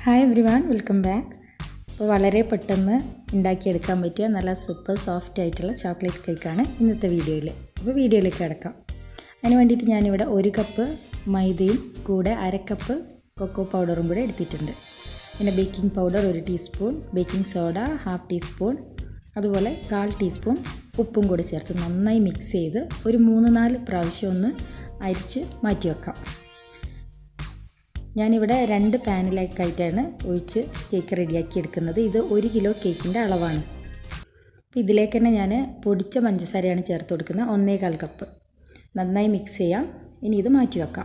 hi everyone welcome back അപ്പോൾ വളരെ പെട്ടെന്ന് ഉണ്ടാക്കിയെടുക്കാൻ പറ്റിയ നല്ല സൂപ്പർ സോഫ്റ്റ് ആയിട്ടുള്ള ചോക്ലേറ്റ് കേക്കാണ് ഇന്നത്തെ വീഡിയോയിൽ അപ്പോൾ വീഡിയോയിലേക്ക് കിടക്കാം അതിന് വേണ്ടിയിട്ട് ഞാനിവിടെ ഒരു കപ്പ് മൈദയും കൂടെ അര കപ്പ് കൊക്കോ പൗഡറും കൂടെ എടുത്തിട്ടുണ്ട് പിന്നെ ബേക്കിംഗ് പൗഡർ ഒരു teaspoon baking soda half teaspoon അതുപോലെ കാൽ ടീസ്പൂൺ ഉപ്പും കൂടി ചേർത്ത് നന്നായി മിക്സ് ചെയ്ത് ഒരു മൂന്ന് നാല് പ്രാവശ്യം ഒന്ന് അരിച്ച് മാറ്റി വെക്കാം ഞാനിവിടെ രണ്ട് പാനിലേക്കായിട്ടാണ് ഒഴിച്ച് കേക്ക് റെഡിയാക്കി എടുക്കുന്നത് ഇത് ഒരു കിലോ കേക്കിൻ്റെ അളവാണ് അപ്പോൾ ഇതിലേക്ക് തന്നെ ഞാൻ പൊടിച്ച പഞ്ചസാരയാണ് ചേർത്ത് കൊടുക്കുന്നത് ഒന്നേകാൽ കപ്പ് നന്നായി മിക്സ് ചെയ്യാം ഇനി ഇത് മാറ്റി വെക്കാം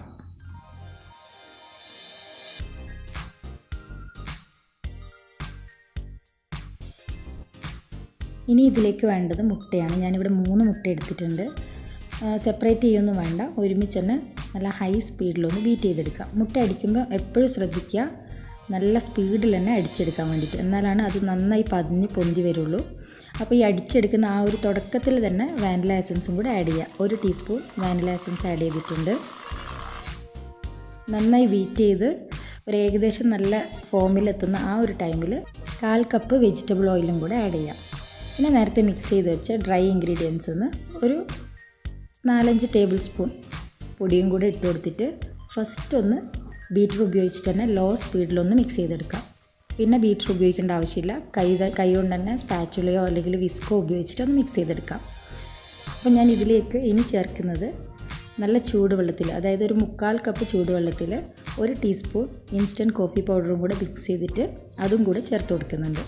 ഇനി ഇതിലേക്ക് വേണ്ടത് മുട്ടയാണ് ഞാനിവിടെ മൂന്ന് മുട്ട എടുത്തിട്ടുണ്ട് സെപ്പറേറ്റ് ചെയ്യൊന്നും വേണ്ട ഒരുമിച്ച് തന്നെ നല്ല ഹൈ സ്പീഡിലൊന്ന് ബീറ്റ് ചെയ്തെടുക്കാം മുട്ട അടിക്കുമ്പോൾ എപ്പോഴും ശ്രദ്ധിക്കുക നല്ല സ്പീഡിൽ തന്നെ അടിച്ചെടുക്കാൻ വേണ്ടിയിട്ട് എന്നാലാണ് അത് നന്നായി പതിഞ്ഞ് പൊന്തി വരുള്ളൂ അപ്പോൾ ഈ അടിച്ചെടുക്കുന്ന ആ ഒരു തുടക്കത്തിൽ തന്നെ വാനില എസൻസും കൂടെ ആഡ് ചെയ്യുക ഒരു ടീസ്പൂൺ വാനില എസൻസ് ആഡ് ചെയ്തിട്ടുണ്ട് നന്നായി ബീറ്റ് ചെയ്ത് ഒരു ഏകദേശം നല്ല ഫോമിലെത്തുന്ന ആ ഒരു ടൈമിൽ കാൽ കപ്പ് വെജിറ്റബിൾ ഓയിലും കൂടെ ആഡ് ചെയ്യാം പിന്നെ നേരത്തെ മിക്സ് ചെയ്ത് വെച്ച ഡ്രൈ ഇൻഗ്രീഡിയൻസ് നിന്ന് ഒരു നാലഞ്ച് ടേബിൾ സ്പൂൺ പൊടിയും കൂടെ ഇട്ട് കൊടുത്തിട്ട് ഫസ്റ്റ് ഒന്ന് ബീറ്റർ ഉപയോഗിച്ചിട്ട് തന്നെ ലോ സ്പീഡിലൊന്ന് മിക്സ് ചെയ്തെടുക്കാം പിന്നെ ബീറ്റർ ഉപയോഗിക്കേണ്ട ആവശ്യമില്ല കൈ കൈ കൊണ്ട് തന്നെ സ്പാച്ചുലയോ അല്ലെങ്കിൽ വിസ്കോ ഉപയോഗിച്ചിട്ട് ഒന്ന് മിക്സ് ചെയ്തെടുക്കാം അപ്പോൾ ഞാൻ ഇതിലേക്ക് ഇനി ചേർക്കുന്നത് നല്ല ചൂടുവെള്ളത്തിൽ അതായത് ഒരു മുക്കാൽ കപ്പ് ചൂടുവെള്ളത്തിൽ ഒരു ടീസ്പൂൺ ഇൻസ്റ്റൻറ്റ് കോഫി പൗഡറും കൂടെ മിക്സ് ചെയ്തിട്ട് അതും കൂടെ ചേർത്ത് കൊടുക്കുന്നുണ്ട്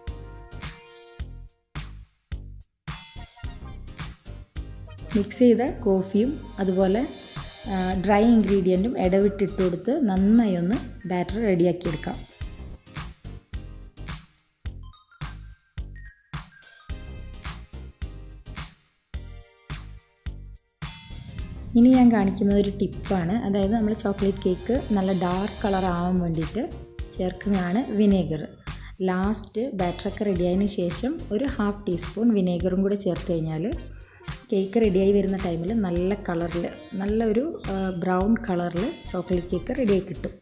മിക്സ് ചെയ്ത കോഫിയും അതുപോലെ ഡ്രൈ ഇൻഗ്രീഡിയൻറ്റും ഇടവിട്ടിട്ട് കൊടുത്ത് നന്നായി ഒന്ന് ബാറ്റർ റെഡിയാക്കി എടുക്കാം ഇനി ഞാൻ കാണിക്കുന്നത് ഒരു ടിപ്പാണ് അതായത് നമ്മൾ ചോക്ലേറ്റ് കേക്ക് നല്ല ഡാർക്ക് കളർ ആവാൻ വേണ്ടിയിട്ട് ചേർക്കുന്നതാണ് വിനേഗർ ലാസ്റ്റ് ബാറ്ററൊക്കെ റെഡിയായതിന് ശേഷം ഒരു ഹാഫ് ടീസ്പൂൺ വിനേഗറും കൂടെ ചേർത്ത് കഴിഞ്ഞാൽ കേക്ക് റെഡിയായി വരുന്ന ടൈമിൽ നല്ല കളറിൽ നല്ലൊരു ബ്രൗൺ കളറിൽ ചോക്ലേറ്റ് കേക്ക് റെഡിയായി കിട്ടും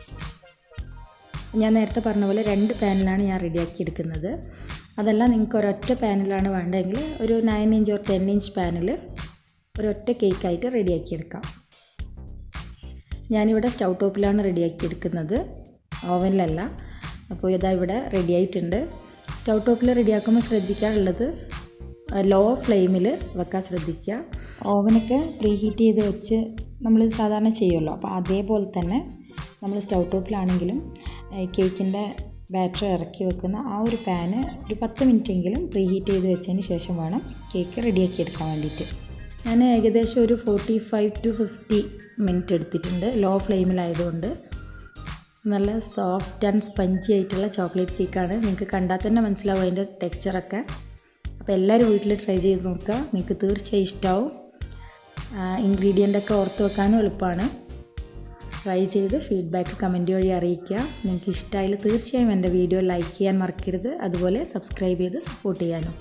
ഞാൻ നേരത്തെ പറഞ്ഞ പോലെ രണ്ട് പാനിലാണ് ഞാൻ റെഡിയാക്കി എടുക്കുന്നത് അതല്ല നിങ്ങൾക്ക് ഒരൊറ്റ പാനിലാണ് വേണ്ടതെങ്കിൽ ഒരു nine inch or ten inch പാനിൽ ഒരൊറ്റ കേക്കായിട്ട് റെഡിയാക്കി എടുക്കാം ഞാനിവിടെ സ്റ്റൗ ടോപ്പിലാണ് റെഡിയാക്കി എടുക്കുന്നത് ഓവനിലല്ല അപ്പോൾ ഇതാ ഇവിടെ റെഡി ആയിട്ടുണ്ട് സ്റ്റൗ ടോപ്പിൽ റെഡിയാക്കുമ്പോൾ ശ്രദ്ധിക്കാനുള്ളത് ലോ ഫ്ലെയിമിൽ വെക്കാൻ ശ്രദ്ധിക്കുക ഓവനൊക്കെ പ്രീ ഹീറ്റ് ചെയ്ത് വെച്ച് നമ്മൾ സാധാരണ ചെയ്യുമല്ലോ അപ്പോൾ അതേപോലെ തന്നെ നമ്മൾ സ്റ്റൗ ടോപ്പിലാണെങ്കിലും കേക്കിൻ്റെ ബാറ്ററി ഇറക്കി വെക്കുന്ന ആ ഒരു പാന് ഒരു പത്ത് മിനിറ്റെങ്കിലും പ്രീ ഹീറ്റ് ചെയ്ത് വെച്ചതിന് ശേഷം വേണം കേക്ക് റെഡിയാക്കി എടുക്കാൻ വേണ്ടിയിട്ട് ഞാൻ ഏകദേശം ഒരു forty five to fifty minute എടുത്തിട്ടുണ്ട് ലോ ഫ്ലെയിമിലായതുകൊണ്ട് നല്ല സോഫ്റ്റ് ആൻഡ് സ്പഞ്ചി ആയിട്ടുള്ള ചോക്ലേറ്റ് കേക്കാണ് നിങ്ങൾക്ക് കണ്ടാൽ തന്നെ മനസ്സിലാവും അതിൻ്റെ ടെക്സ്ചറൊക്കെ അപ്പോൾ എല്ലാവരും വീട്ടിൽ ട്രൈ ചെയ്ത് നോക്കുക നിങ്ങൾക്ക് തീർച്ചയായും ഇഷ്ടമാവും ഇൻഗ്രീഡിയൻ്റ് ഒക്കെ ഓർത്ത് വെക്കാനും എളുപ്പമാണ് ട്രൈ ചെയ്ത് ഫീഡ്ബാക്ക് കമൻറ്റ് വഴി അറിയിക്കുക നിങ്ങൾക്ക് ഇഷ്ടമായാൽ തീർച്ചയായും എൻ്റെ വീഡിയോ ലൈക്ക് ചെയ്യാൻ മറക്കരുത് അതുപോലെ സബ്സ്ക്രൈബ് ചെയ്ത് സപ്പോർട്ട് ചെയ്യാനും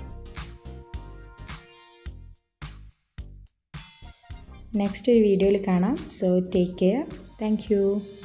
നെക്സ്റ്റ് ഒരു വീഡിയോയിൽ കാണാം സോ ടേക്ക് കെയർ താങ്ക്